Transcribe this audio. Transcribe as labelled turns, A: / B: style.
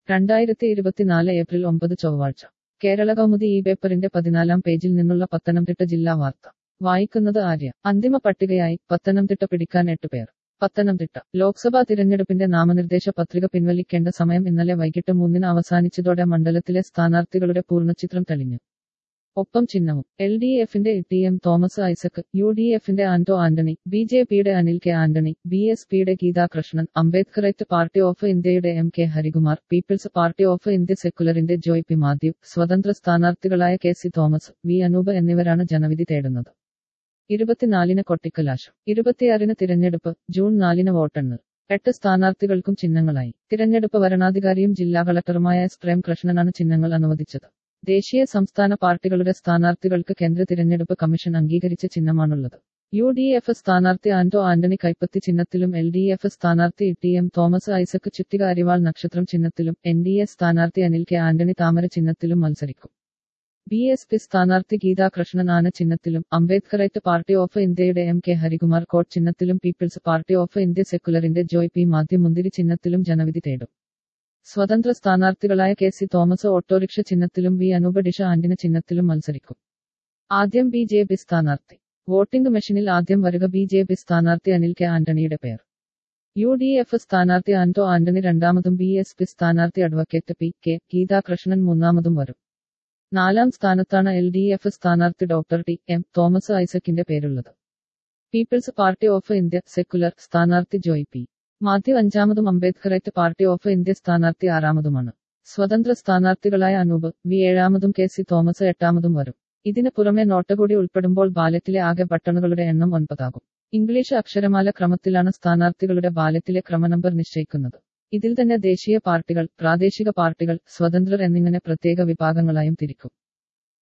A: രണ്ടായിരത്തി ഇരുപത്തിനാല് ഏപ്രിൽ ഒമ്പത് ചൊവ്വാഴ്ച കേരള കൗമുദി ഈ പേപ്പറിന്റെ പതിനാലാം പേജിൽ നിന്നുള്ള പത്തനംതിട്ട ജില്ലാ വാർത്ത വായിക്കുന്നത് ആര്യ അന്തിമ പട്ടികയായി പത്തനംതിട്ട പിടിക്കാൻ എട്ട് പേർ പത്തനംതിട്ട ലോക്സഭാ തിരഞ്ഞെടുപ്പിന്റെ നാമനിർദ്ദേശ പത്രിക പിൻവലിക്കേണ്ട സമയം ഇന്നലെ വൈകിട്ട് മൂന്നിന് അവസാനിച്ചതോടെ മണ്ഡലത്തിലെ സ്ഥാനാർത്ഥികളുടെ പൂർണ്ണചിത്രം തെളിഞ്ഞു ഒപ്പം ചിഹ്നവും എൽ ഡി എഫിന്റെ T M Thomas Isaac U D എഫിന്റെ ആന്റോ ആന്റണി ബി ജെ പിയുടെ Anil K Antony B S പിയുടെ ഗീതാ കൃഷ്ണൻ അംബേദ്കറൈറ്റ് പാർട്ടി ഓഫ് ഇന്ത്യയുടെ M K Harikumar people's party of India സെക്കുലറിന്റെ ജോയ് പി മാത്യു സ്വതന്ത്ര സ്ഥാനാർത്ഥികളായ K C Thomas V Anoop എന്നിവരാണ് ജനവിധി തേടുന്നത് ഇരുപത്തിനാലിന് കൊട്ടിക്കലാശം ഇരുപത്തിയാറിന് തിരഞ്ഞെടുപ്പ് ജൂൺ നാലിന് വോട്ടെണ്ണൽ എട്ട് സ്ഥാനാർത്ഥികൾക്കും ചിഹ്നങ്ങളായി തിരഞ്ഞെടുപ്പ് വരണാധികാരിയും ജില്ലാ കളക്ടറുമായ എസ് പ്രേംകൃഷ്ണനാണ് ചിഹ്നങ്ങൾ അനുവദിച്ചത് ദേശീയ സംസ്ഥാന പാർട്ടികളുടെ സ്ഥാനാർത്ഥികൾക്ക് കേന്ദ്ര തിരഞ്ഞെടുപ്പ് കമ്മീഷൻ അംഗീകരിച്ച ചിഹ്നമാണുള്ളത് യു ഡി എഫ് സ്ഥാനാർത്ഥി ആന്റോ ആന്റണി കൈപ്പത്തി ചിഹ്നത്തിലും എൽ ഡി എഫ് സ്ഥാനാർത്ഥി ടി എം തോമസ് ഐസക് ചുറ്റിക അരിവാൾ നക്ഷത്രം ചിഹ്നത്തിലും എൻ ഡി എ സ്ഥാനാർത്ഥി അനിൽ കെ ആന്റണി താമര ചിഹ്നത്തിലും മത്സരിക്കും ബി എസ് പി സ്ഥാനാർത്ഥി ഗീതാ കൃഷ്ണൻ ആന ചിഹ്നത്തിലും അംബേദ്കറൈറ്റ് പാർട്ടി ഓഫ് ഇന്ത്യയുടെ എം കെ ഹരികുമാർ കോട്ട് ചിഹ്നത്തിലും പീപ്പിൾസ് പാർട്ടി ഓഫ് ഇന്ത്യ സെക്കുലറിന്റെ ജോയ് പി മാത്യു മുന്തിരി ചിഹ്നത്തിലും ജനവിധി തേടും സ്വതന്ത്ര സ്ഥാനാർത്ഥികളായ കെ സി തോമസ് ഓട്ടോറിക്ഷ ചിഹ്നത്തിലും വി അനൂപ ഡിഷ ആന്റിന ചിഹ്നത്തിലും മത്സരിക്കും ആദ്യം ബി ജെ പി സ്ഥാനാർത്ഥി വോട്ടിംഗ് മെഷീനിൽ ആദ്യം വരുക ബി ജെ പി സ്ഥാനാർത്ഥി അനിൽ കെ ആന്റണിയുടെ പേർ യു ഡി എഫ് സ്ഥാനാർത്ഥി ആന്റോ ആന്റണി രണ്ടാമതും ബി എസ് പി സ്ഥാനാർത്ഥി advocate P K Geetha Krishnan മൂന്നാമതും വരും നാലാം സ്ഥാനത്താണ് എൽ ഡി എഫ് സ്ഥാനാർത്ഥി ഡോക്ടർ ടി എം തോമസ് ഐസക്കിന്റെ പേരുള്ളത് people's party of India secular സ്ഥാനാർത്ഥി ജോയ് പി മാത്യു അഞ്ചാമതും അംബേദ്കറൈറ്റ് പാർട്ടി ഓഫ് ഇന്ത്യ സ്ഥാനാർത്ഥി ആറാമതുമാണ് സ്വതന്ത്ര സ്ഥാനാർത്ഥികളായ അനൂപ് വി ഏഴാമതും കെ സി തോമസ് എട്ടാമതും വരും ഇതിന് പുറമെ നോട്ട കൂടി ഉൾപ്പെടുമ്പോൾ ബാലറ്റിലെ ആകെ ബട്ടണുകളുടെ എണ്ണം ഒൻപതാകും ഇംഗ്ലീഷ് അക്ഷരമാല ക്രമത്തിലാണ് സ്ഥാനാർത്ഥികളുടെ ബാലറ്റിലെ ക്രമനമ്പർ നിശ്ചയിക്കുന്നത് ഇതിൽ തന്നെ ദേശീയ പാർട്ടികൾ പ്രാദേശിക പാർട്ടികൾ സ്വതന്ത്രർ എന്നിങ്ങനെ പ്രത്യേക വിഭാഗങ്ങളായും തിരിക്കും